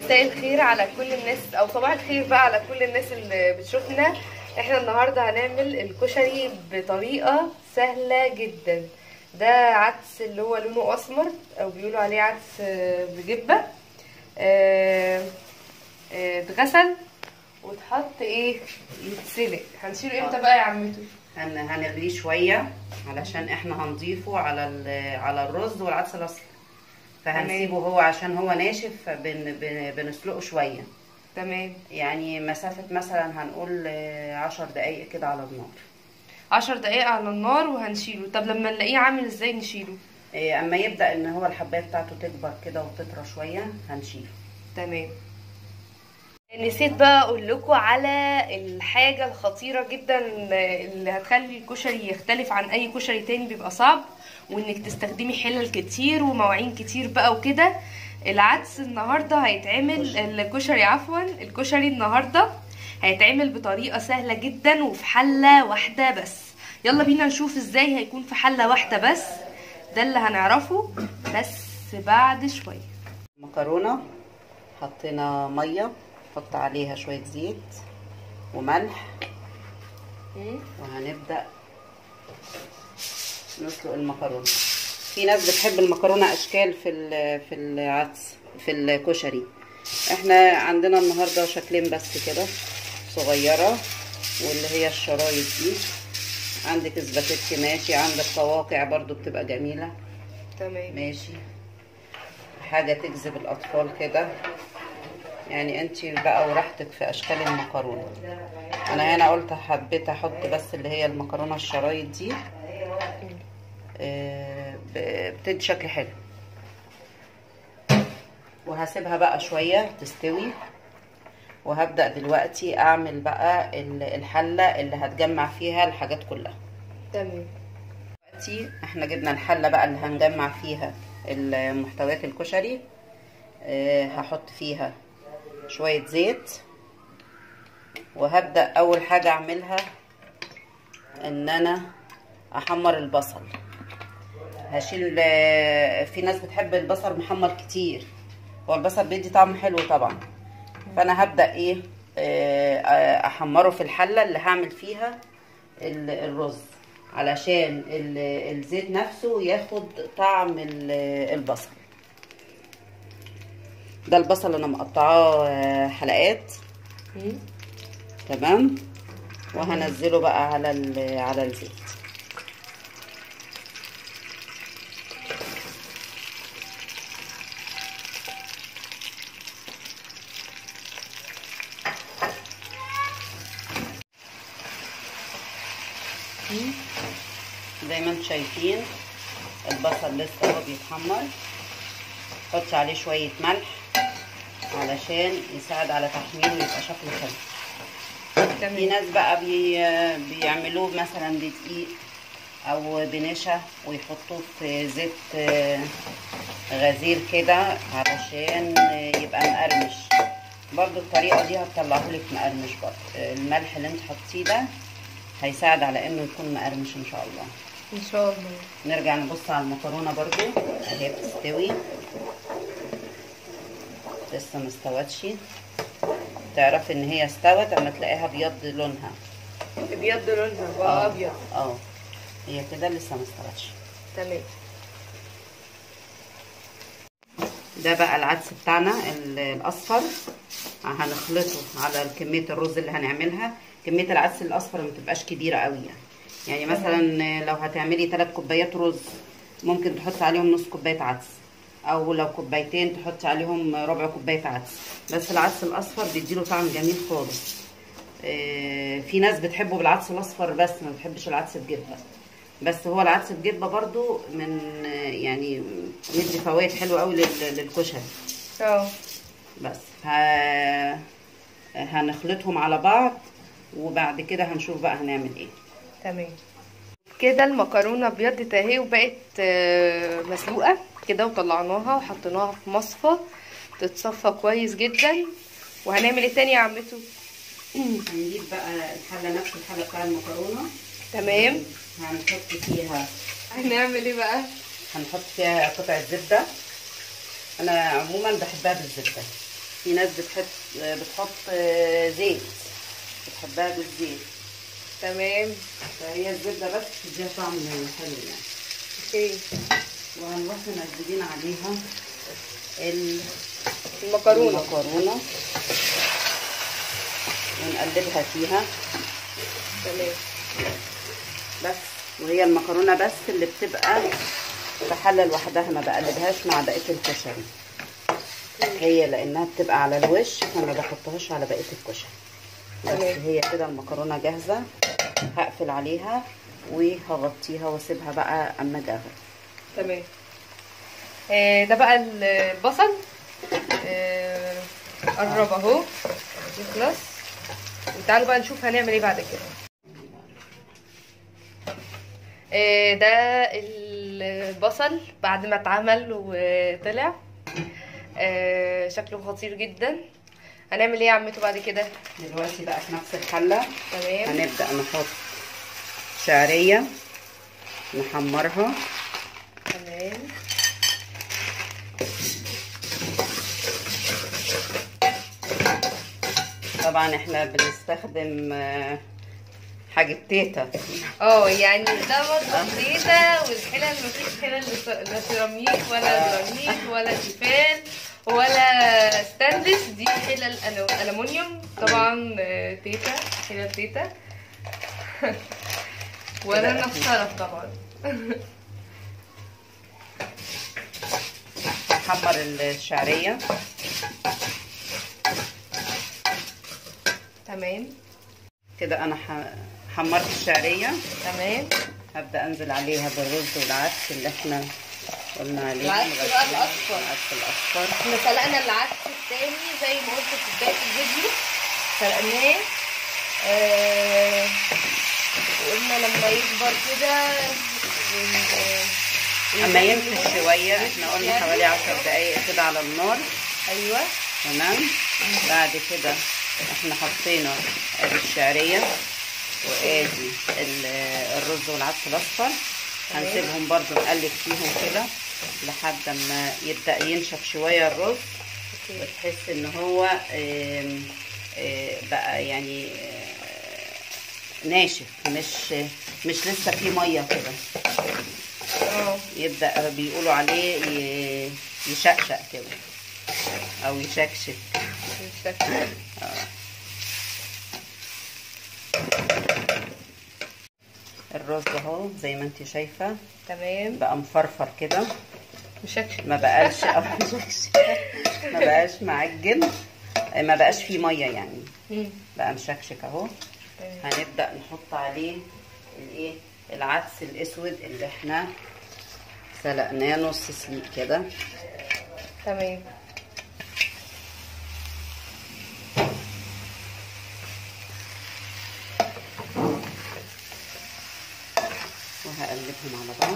مساء الخير على كل الناس او صباح الخير بقى على كل الناس اللي بتشوفنا احنا النهارده هنعمل الكشري بطريقه سهله جدا ده عدس اللي هو لونه اسمر او بيقولوا عليه عدس آه، بجبه آه، آه، اتغسل واتحط ايه يتسلق هنشيله امتى بقى يا عمتو هن هنغليه شويه علشان احنا هنضيفه على ال- على الرز والعدس الاصفر فهنسيبه هو عشان هو ناشف فبن بن بنسلقه شويه تمام يعني مسافه مثلا هنقول آه، عشر دقايق كده على النار عشر دقايق على النار وهنشيله طب لما نلاقيه عامل ازاي نشيله آه، اما يبدا ان هو الحبايه بتاعته تكبر كده وتطرى شويه هنشيله تمام نسيت بقى اقول لكم على الحاجه الخطيره جدا اللي هتخلي الكشري يختلف عن اي كشري تاني بيبقى صعب وانك تستخدمي حلل كتير ومواعين كتير بقى وكده العدس النهارده هيتعمل الكشري عفوا الكشري النهارده هيتعمل بطريقه سهله جدا وفي حله واحده بس يلا بينا نشوف ازاي هيكون في حله واحده بس ده اللي هنعرفه بس بعد شويه مكرونه حطينا ميه نحط عليها شويه زيت وملح وهنبدا نسلق المكرونه في ناس بتحب المكرونه اشكال في ال- في العدس في الكشري احنا عندنا النهارده شكلين بس كده صغيره واللي هي الشرايط دي عندك سباكيتي ماشي عندك قواقع برضو بتبقى جميله تمام ماشي حاجه تجذب الاطفال كده يعني انت بقى وراحتك في اشكال المكرونه انا هنا قلت حبيت احط بس اللي هي المكرونه الشرايط دي آه، ب- بتدي شكل حلو وهسيبها بقى شويه تستوي وهبدا دلوقتي اعمل بقى ال- الحله اللي هتجمع فيها الحاجات كلها تمام دلوقتي احنا جبنا الحله بقى اللي هنجمع فيها المحتويات الكشري اه هحط فيها شويه زيت وهبدا اول حاجه اعملها ان انا احمر البصل هشيل آه، في ناس بتحب البصل محمر كتير هو البصل بيدي طعم حلو طبعا فانا هبدا ايه آه، آه، احمره في الحله اللي هعمل فيها ال- الرز علشان ال- الزيت نفسه ياخد طعم ال- البصل ده البصل انا مقطعاه آه، حلقات تمام وهنزله بقى على ال- على الزيت زي ما انتم شايفين البصل لسه هو بيتحمر حط عليه شوية ملح علشان يساعد على تحميره ويبقى شكله حلو في تمام ناس بقى بي بيعملوه مثلا بدقيق او بنشا ويحطوه في زيت آه، غزير كده علشان يبقى مقرمش برضو الطريقة دي هتطلعه لك مقرمش برضو الملح اللي انت حطيه ده هيساعد على انه يكون مقرمش ان شاء الله ان شاء الله نرجع نبص على المكرونه برضو اهي بتستوي لسه ما استوتش تعرفي ان هي استوت اما تلاقيها بيض لونها ابيض لونها بقى ابيض اه هي كده لسه ما استوتش تمام ده بقى العدس بتاعنا ال- الاصفر هنخلطه على كميه الرز اللي هنعملها كميه العدس الاصفر ما تبقاش كبيره قوي يعني يعني مثلا لو هتعملي 3 كوبايات رز ممكن تحطي عليهم نص كوبايه عدس او لو كوبايتين تحطي عليهم ربع كوبايه عدس بس العدس الاصفر بيديله طعم جميل خالص آه، في ناس بتحبه بالعدس الاصفر بس ما بتحبش العدس بجبه بس هو العدس بجبه برضو من آه، يعني يدي فوائد حلوه قوي لل- للكشري اه بس ه... هنخلطهم على بعض وبعد كده هنشوف بقى هنعمل ايه تمام كده المكرونه ابيضت اهي وبقت آه، مسلوقه كده وطلعناها وحطيناها في مصفى تتصفى كويس جدا وهنعمل ايه تاني يا عمتو هنجيب بقى الحله نفس الحله بتاع المكرونه تمام هنحط فيها هنعمل ايه بقى هنحط فيها قطعه زبده انا عموما بحبها بالزبده في ناس بتحط بتحط آه، زيت بتحبها بالزيت تمام فهي الزبده بس تديها طعم حلو يعني اوكي وهنروح منزلين عليها ال- المكرونه المكرونه ونقلبها فيها تمام بس وهي المكرونه بس اللي بتبقى في حله لوحدها ما بقلبهاش مع بقيه الكشري هي لانها بتبقى على الوش فما بحطهاش على بقيه الكشري بس تمام. هي كده المكرونه جاهزه هقفل عليها وهغطيها واسيبها بقى اما تغلي تمام آه ده بقى البصل آه قرب اهو يخلص وتعالوا بقى نشوف هنعمل ايه بعد كده آه ده البصل بعد ما اتعمل وطلع آه شكله خطير جدا هنعمل ايه يا عمته بعد كده دلوقتي بقى في نفس الحله تمام هنبدا نحط شعريه نحمرها تمام طبعا احنا بنستخدم آه، حاجه تيتا اه يعني ده برضه زيتة والحلل مفيش حلل لس- لا سيراميك ولا جرانيت ولا تيفال ولا ستانلس دي حلل ألو- ألمونيوم طبعا آه، تيتا حلل تيتا ولا نفسرف طبعا نحمر الشعريه تمام كده انا ح- حمرت الشعريه تمام هبدا انزل عليها بالرز والعدس اللي احنا قلنا عليه العدس بقى نغسله. الأصفر. العدس الاصفر احنا سلقنا العدس التاني زي ما قلت في بداية الفيديو سلقناه آه وقلنا لما يكبر كده ون- اما ونزين ينفش له. شويه احنا قلنا يعني. حوالي 10 دقايق كده على النار ايوه تمام بعد كده احنا حطينا ادي الشعريه وادي ال- الرز والعدس الاصفر هنسيبهم برضو نقلب فيهم كده لحد ما يبدا ينشف شويه الرز اوكي وتحس ان هو آم، آه، بقى يعني آه، ناشف مش مش لسه فيه ميه كده اه يبدا بيقولوا عليه ي- يشقشق كده او يشكشك بالشكل ده. الرز اهو زي ما انت شايفه تمام بقى مفرفر كده مشكل ما بقاش أو مشكشك. ما بقاش معجن ما بقاش فيه ميه يعني مم. بقى مشكشك اهو تمام. هنبدا نحط عليه الايه العدس الاسود اللي احنا سلقناه نص سليق كده تمام وهقلبهم على بعض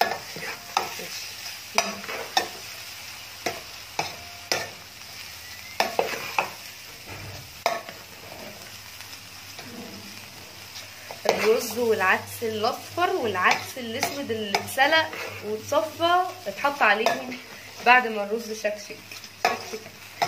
الرز والعدس الاصفر والعدس الاسود اللي اتسلق واتصفى اتحط عليهم بعد ما الرز شكشك شكشك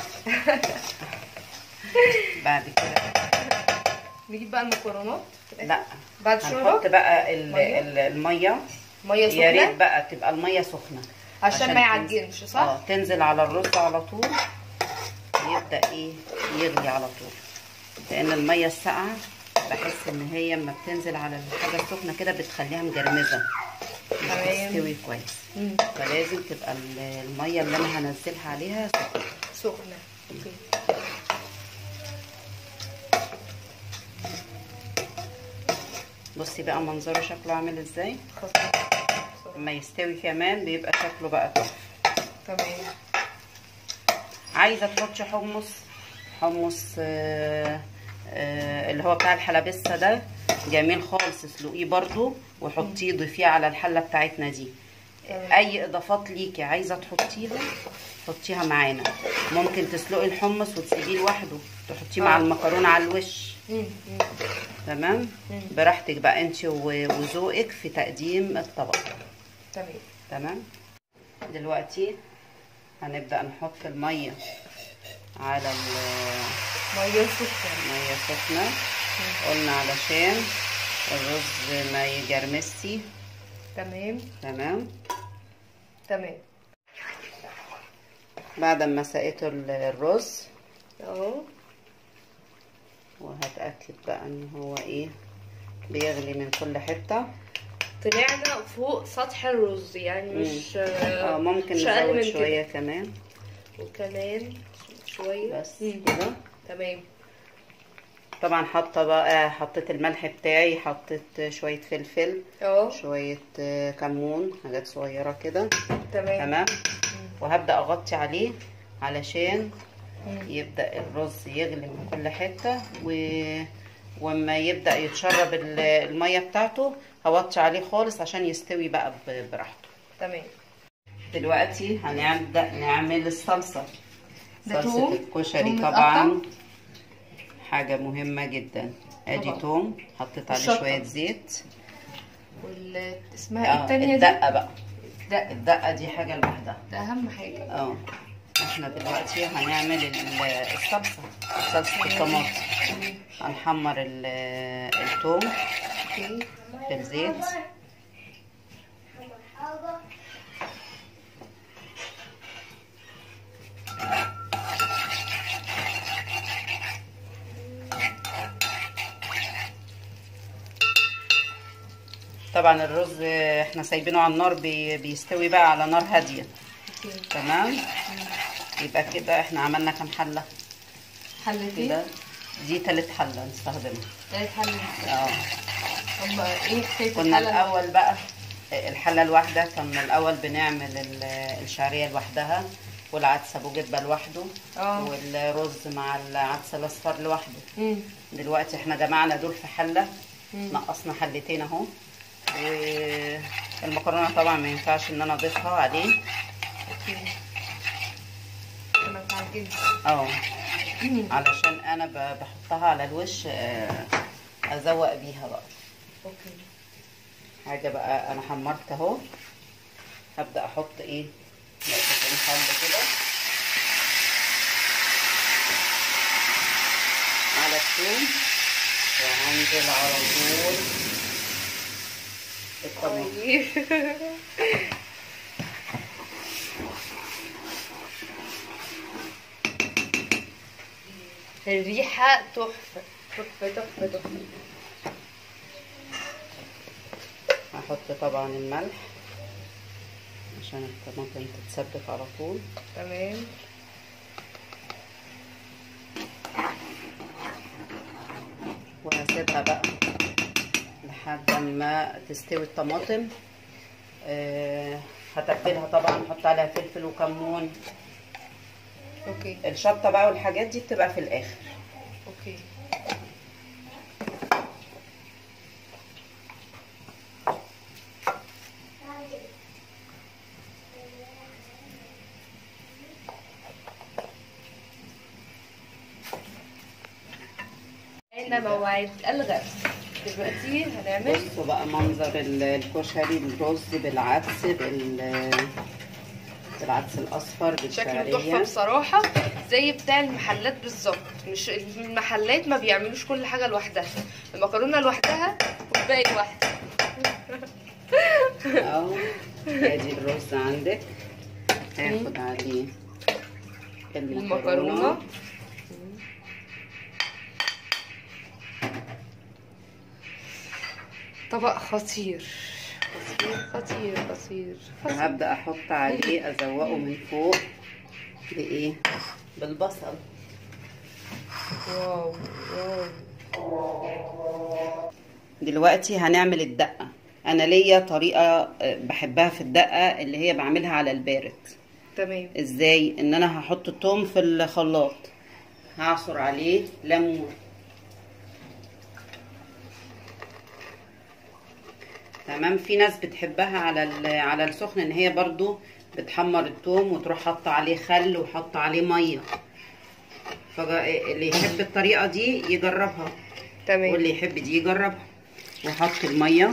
بعد كده نجيب بقى المكرونات في الآخر. لا بعد هنحط شوربه بقى ال- مية؟ ال- الميه ميه يا ريت سخنه بقى تبقى الميه سخنه عشان ما تنزل- يعجنش صح اه تنزل على الرز على طول يبدا ايه يغلي على طول لان الميه الساقعه بحس ان هي لما بتنزل على الحاجه السخنه كده بتخليها مجرمزه مش تمام. بتستوي كويس مم. فلازم تبقى ال- الميه اللي انا هنزلها عليها سخنه سخنه اوكي بصي بقى منظره شكله عامل ازاي خلاص لما يستوي كمان بيبقى شكله بقى تحفه تمام عايزه تحطي حمص حمص آه، آه، اللي هو بتاع الحلبسه ده جميل خالص اسلقيه برضو وحطيه ضيفيه على الحله بتاعتنا دي تمام. اي اضافات ليكي عايزه تحطيها حطيها معانا ممكن تسلقي الحمص وتسيبيه لوحده تحطيه مع آه. المكرونه على الوش مم. مم. تمام مم. براحتك بقى انت و- وذوقك في تقديم الطبق على ال- ميه سخنه الميه سخنه قلنا علشان الرز ما يجرمسي تمام تمام تمام بعد ما سقيت ال- الرز اهو وهتأكد بقى ان هو ايه بيغلي من كل حتة طلعنا فوق سطح الرز يعني مش اه ممكن مش أقل نزود من شوية كمان كده. وكمان شويه بس مم. كده تمام طبعا حاطة بقى حطيت الملح بتاعي حطيت شوية فلفل اهو شوية آه، كمون حاجات صغيرة كده تمام تمام وهبدأ أغطي عليه علشان مم. يبدأ الرز يغلي من كل حتة و... وما يبدأ يتشرب ال- المية بتاعته هوطي عليه خالص عشان يستوي بقى ب- براحته تمام دلوقتي هنبدأ نعمل الصلصة ده صلصة توم؟ الكشري توم طبعا متقطع؟ حاجة مهمة جدا ادي طبعا. توم حطيت عليه والشطة. شوية زيت وال اسمها ايه اه التانية دي؟ الدقة بقى ده الدقة دي حاجة لوحدها ده اهم حاجة اه احنا دلوقتي هنعمل ال- الصلصة صلصة الطماطم هنحمر ال- التوم اوكي في الزيت طبعا الرز احنا سايبينه على النار بي- بيستوي بقى على نار هاديه اوكي تمام يبقى كده احنا عملنا كام حله حلتين كده دي تالت حله نستخدمها تالت حل اه هم ايه حكاية كنا الحلة؟ الاول بقى الحله الواحده كنا الاول بنعمل ال- الشعريه لوحدها والعدس ابو جبه لوحده اه. والرز مع العدس الاصفر لوحده مم. دلوقتي احنا جمعنا دول في حله مم. نقصنا حلتين اهو والمكرونه طبعا ما ينفعش ان انا اضيفها عليه اوكي انا اتعجبت اه علشان انا ب- بحطها على الوش آه، ازوق بيها بقى اوكي حاجه بقى انا حمرت اهو هبدا احط ايه نقطتين خل كده على الثوم وهنزل على طول الطماطم طيب الريحة تحفة تحفة تحفة تحفة هحط طبعا الملح عشان الطماطم تتسبك على طول تمام وهسيبها بقى لحد ما تستوي الطماطم آه هتبلها طبعا احط عليها فلفل وكمون اوكي الشطه بقى والحاجات دي بتبقى في الاخر اوكي عندنا موعد الغد دلوقتي هنعمل بصوا بقى منظر ال- الكشري الرز بالعدس بال بالعدس الاصفر شكله تحفه بالشعريه بصراحه زي بتاع المحلات بالظبط مش المحلات ما بيعملوش كل حاجه لوحدها المكرونه لوحدها والباقي لوحده اهو ادي الرز عندك هاخد عليه المكرونه المكرونه طبق خطير خطير خطير خطير خطير هبدا احط عليه ازوقه من فوق بايه بالبصل واو واو دلوقتي هنعمل الدقه انا ليا طريقه آه، بحبها في الدقه اللي هي بعملها على البارد تمام ازاي ان انا هحط التوم في الخلاط هعصر عليه ليمون تمام في ناس بتحبها على ال- على السخن ان هي برضو بتحمر التوم وتروح حاطه عليه خل وحاطه عليه ميه فاللي يحب الطريقه دي يجربها تمام واللي يحب دي يجربها وحط الميه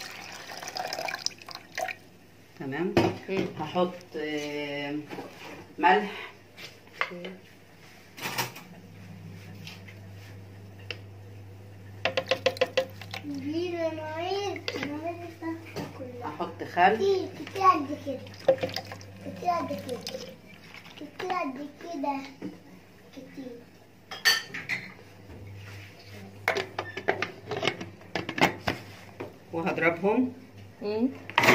تمام مم. هحط آه، ملح الخل كتير كتير قد كده كتير قد كده كتير قد كده كتير وهضربهم مم.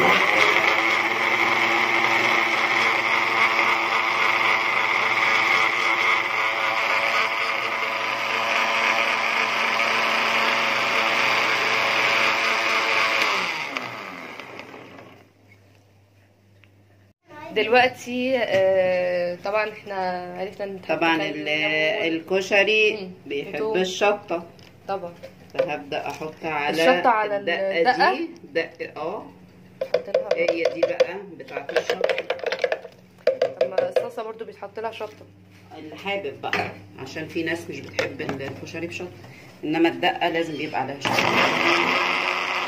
دلوقتي آه، طبعا احنا عرفنا ان طبعا ال- الكشري مم. بيحب وتوم. الشطة طبعا فهبدأ احط على الشطة على الدقة؟ دي دق اه نحط لها هي دي بقى بتاعت الشطة طب ما الصلصه برضو بيتحط لها شطه اللي حابب بقى عشان في ناس مش بتحب الكشري بشطة انما الدقة لازم يبقى عليها شطة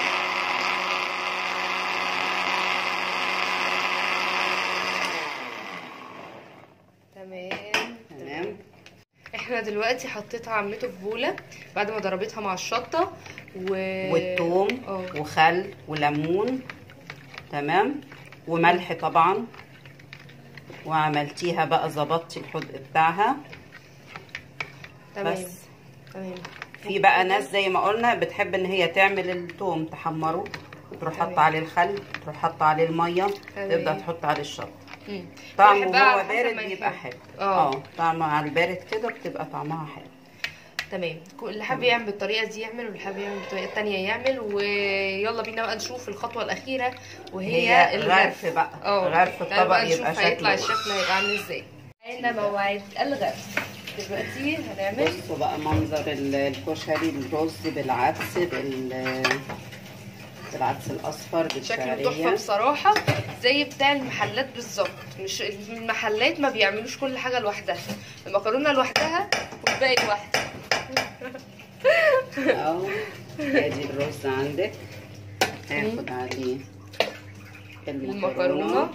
تمام تمام احنا دلوقتي حطيتها عمته في بوله بعد ما ضربتها مع الشطه و... والثوم اه وخل وليمون تمام وملح طبعا وعملتيها بقى ظبطتي الحدق بتاعها تمام بس تمام في بقى ناس زي ما قلنا بتحب ان هي تعمل الثوم تحمره تروح حاطه عليه الخل تروح حاطه عليه الميه تمام. تبدا تحط عليه الشطه مم. طعمه بحبها على وهو حسب بارد ما بيبقى يحب. حلو اه. اه طعمه على البارد كده بتبقى طعمها حلو تمام كل- اللي حابب يعمل بالطريقه دي يعمل واللي حابب يعمل بالطريقه التانية يعمل ويلا بينا بقى نشوف الخطوه الاخيره وهي هي الغرف غرف بقى اه غرف تعالوا الطبق بقى يبقى نشوف هيطلع شكله الشكل هيبقى عامل ازاي عندنا موعد الغرف دلوقتي هنعمل بصوا بقى منظر ال- الكشري الرز بالعدس بال بالعدس الاصفر شكله تحفه بالشعريه بصراحه زي بتاع المحلات بالظبط مش المحلات ما بيعملوش كل حاجه لوحدها المكرونه لوحدها والباقي لوحده اهو ادي الرز عندك هاخد عليه المكرونه المكرونه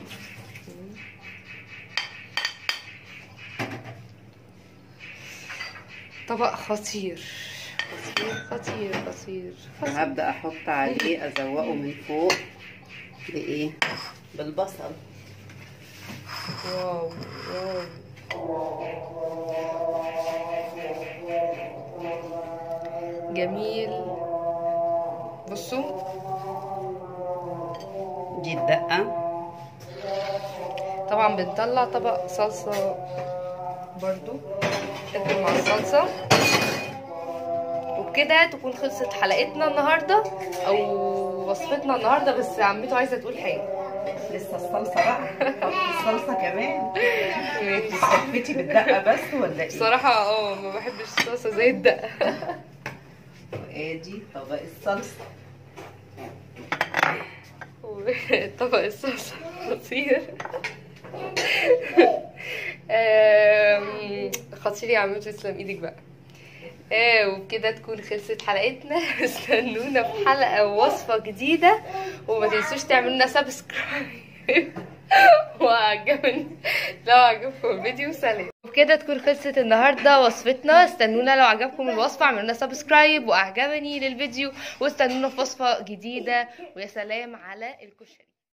طبق خطير خطير خطير خطير خطير هبدا احط عليه ازوقه من فوق بايه بالبصل واو واو جميل بصوا دي الدقه طبعا بنطلع طبق صلصة برضو تاكل مع الصلصة وبكده تكون خلصت حلقتنا النهاردة او وصفتنا النهاردة بس عمته عايزة تقول حاجة لسه الصلصه بقى حط الصلصه كمان ماشي. استكفتي بالدقه بس ولا ايه بصراحة اه ما بحبش الصلصة زي الدقة ادي طبق الصلصه طبق الصلصة خطير آم، خطير يا عمتي تسلم ايدك بقى آه وبكده تكون خلصت حلقتنا استنونا في حلقة ووصفة جديدة وما تنسوش تعملوا لنا سبسكرايب وعجبني لو عجبكم الفيديو سلام وبكده تكون خلصت النهارده وصفتنا استنونا لو عجبكم الوصفه اعملوا لنا سبسكرايب واعجبني للفيديو واستنونا في وصفه جديده ويا سلام على الكشري